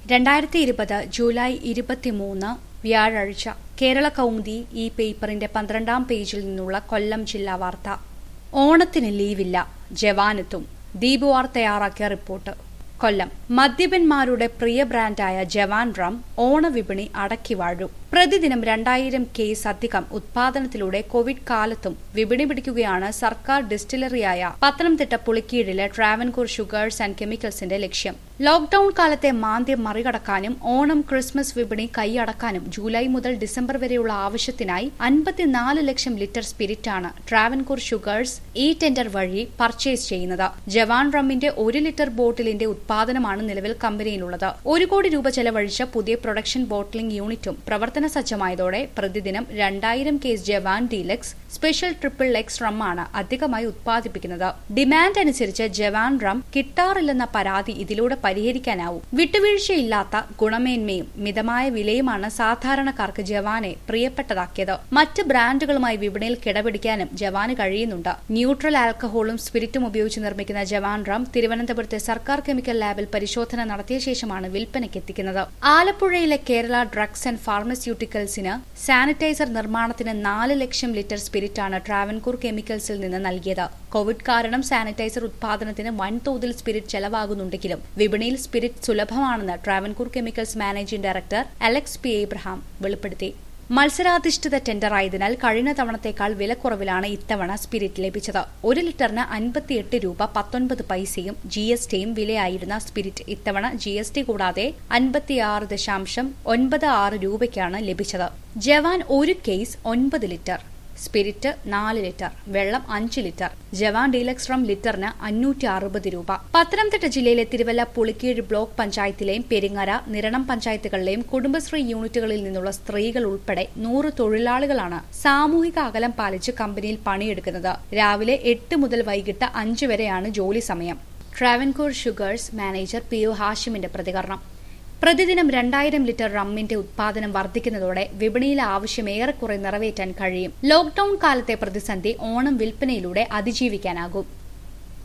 രണ്ടായിരത്തി ഇരുപത് ജൂലൈ ഇരുപത്തിമൂന്ന് വ്യാഴാഴ്ച കേരള കൗമുദി ഈ പേപ്പറിന്റെ പന്ത്രണ്ടാം പേജിൽ നിന്നുള്ള കൊല്ലം ജില്ലാ വാർത്ത ഓണത്തിന് ലീവില്ല ജവാനെത്തും ദീപുവാർ തയ്യാറാക്കിയ റിപ്പോർട്ട് കൊല്ലം മദ്യപന്മാരുടെ പ്രിയ ബ്രാൻഡായ ജവാൻ റം ഓണവിപണി അടക്കി വാഴും പ്രതിദിനം രണ്ടായിരം കേസ് അധികം ഉത്പാദനത്തിലൂടെ കോവിഡ് കാലത്തും വിപണി പിടിക്കുകയാണ് സർക്കാർ ഡിസ്റ്റിലറിയായ പത്തനംതിട്ട പുളിക്കീഴിലെ ട്രാവൻകൂർ ഷുഗേഴ്സ് ആൻഡ് കെമിക്കൽസിന്റെ ലക്ഷ്യം ലോക്ഡൌൺ കാലത്തെ മാന്ദ്യം മറികടക്കാനും ഓണം ക്രിസ്മസ് വിപണി കൈയടക്കാനും ജൂലൈ മുതൽ ഡിസംബർ വരെയുള്ള ആവശ്യത്തിനായി അൻപത്തിനാല് ലക്ഷം ലിറ്റർ സ്പിരിറ്റാണ് ട്രാവൻകൂർ ഷുഗേഴ്സ് ഈ ടെൻഡർ വഴി പർച്ചേസ് ചെയ്യുന്നത് ജവാൻ റമ്മിന്റെ ഒരു ലിറ്റർ ബോട്ടിലിന്റെ ഉത്പാദനമാണ് നിലവിൽ കമ്പനിയിലുള്ളത് ഒരു കോടി രൂപ ചെലവഴിച്ച പുതിയ പ്രൊഡക്ഷൻ ബോട്ടിലിംഗ് യൂണിറ്റും പ്രവർത്തന സജ്ജമായതോടെ പ്രതിദിനം രണ്ടായിരം case Jawan deluxe special triple X റമ്മാണ് അധികമായി ഉത്പാദിപ്പിക്കുന്നത് ഡിമാൻഡ് അനുസരിച്ച് ജവാൻ റം കിട്ടാറില്ലെന്ന പരാതി ഇതിലൂടെ പരിഹരിക്കാനാവും വിട്ടുവീഴ്ചയില്ലാത്ത ഗുണമേന്മയും മിതമായ വിലയുമാണ് സാധാരണക്കാർക്ക് ജവാനെ പ്രിയപ്പെട്ടതാക്കിയത് മറ്റ് ബ്രാൻഡുകളുമായി വിപണിയിൽ കിടപിടിക്കാനും ജവാന് കഴിയുന്നുണ്ട് ന്യൂട്രൽ ആൽക്കഹോളും സ്പിരിറ്റും ഉപയോഗിച്ച് നിർമ്മിക്കുന്ന ജവാൻ റം തിരുവനന്തപുരത്തെ സർക്കാർ കെമിക്കൽ ലാബിൽ പരിശോധന നടത്തിയ ശേഷമാണ് വിൽപ്പനയ്ക്ക് എത്തിക്കുന്നത് ആലപ്പുഴയിലെ കേരള ഡ്രഗ്സ് ആൻഡ് ഫാർമസ്യൂട്ടിക്കൽസിന് സാനിറ്റൈസർ നിർമ്മാണത്തിന് നാല് ലക്ഷം ലിറ്റർ സ്പിരിറ്റാണ് ട്രാവൻകൂർ കെമിക്കൽസിൽ നിന്ന് നൽകിയത് കോവിഡ് കാരണം സാനിറ്റൈസർ ഉത്പാദനത്തിന് വൻതോതിൽ സ്പിരിറ്റ് ചെലവാകുന്നുണ്ടെങ്കിലും വിപണിയിൽ സ്പിരിറ്റ് സുലഭമാണെന്ന് Travancore chemicals managing director Alex P Abraham വെളിപ്പെടുത്തി മത്സരാധിഷ്ഠിത ടെൻഡറായതിനാൽ കഴിഞ്ഞ തവണത്തേക്കാൾ വിലക്കുറവിലാണ് ഇത്തവണ സ്പിരിറ്റ് ലഭിച്ചത് ഒരു ലിറ്ററിന് അൻപത്തിയെട്ട് രൂപ പത്തൊൻപത് പൈസയും ജി എസ് ടിയും വിലയായിരുന്ന സ്പിരിറ്റ് ഇത്തവണ ജി എസ് ടി കൂടാതെ അൻപത്തിയാറ് ദശാംശം ഒൻപത് ആറ് രൂപയ്ക്കാണ് ലഭിച്ചത് ജവാൻ ഒരു കേസ് ഒൻപത് ലിറ്റർ സ്പിരിറ്റ് നാല് ലിറ്റർ വെള്ളം അഞ്ച് ലിറ്റർ ജവാൻ ഡീലക്സ് റം ലിറ്ററിന് അഞ്ഞൂറ്റി അറുപത് രൂപ പത്തനംതിട്ട ജില്ലയിലെ തിരുവല്ല പുളിക്കീഴ് ബ്ലോക്ക് പഞ്ചായത്തിലെയും പെരിങ്ങര നിരണം പഞ്ചായത്തുകളിലെയും കുടുംബശ്രീ യൂണിറ്റുകളിൽ നിന്നുള്ള സ്ത്രീകൾ ഉൾപ്പെടെ നൂറ് തൊഴിലാളികളാണ് സാമൂഹിക അകലം പാലിച്ച് കമ്പനിയിൽ പണിയെടുക്കുന്നത് രാവിലെ എട്ട് മുതൽ വൈകിട്ട് അഞ്ച് വരെയാണ് ജോലി സമയം Travancore sugars manager P O ഹാഷിമിന്റെ പ്രതികരണം പ്രതിദിനം രണ്ടായിരം ലിറ്റർ റമ്മിന്റെ ഉത്പാദനം വർദ്ധിക്കുന്നതോടെ വിപണിയിലെ ആവശ്യം ഏറെക്കുറെ നിറവേറ്റാൻ കഴിയും ലോക്ഡൌൺ കാലത്തെ പ്രതിസന്ധി ഓണം വിൽപ്പനയിലൂടെ അതിജീവിക്കാനാകും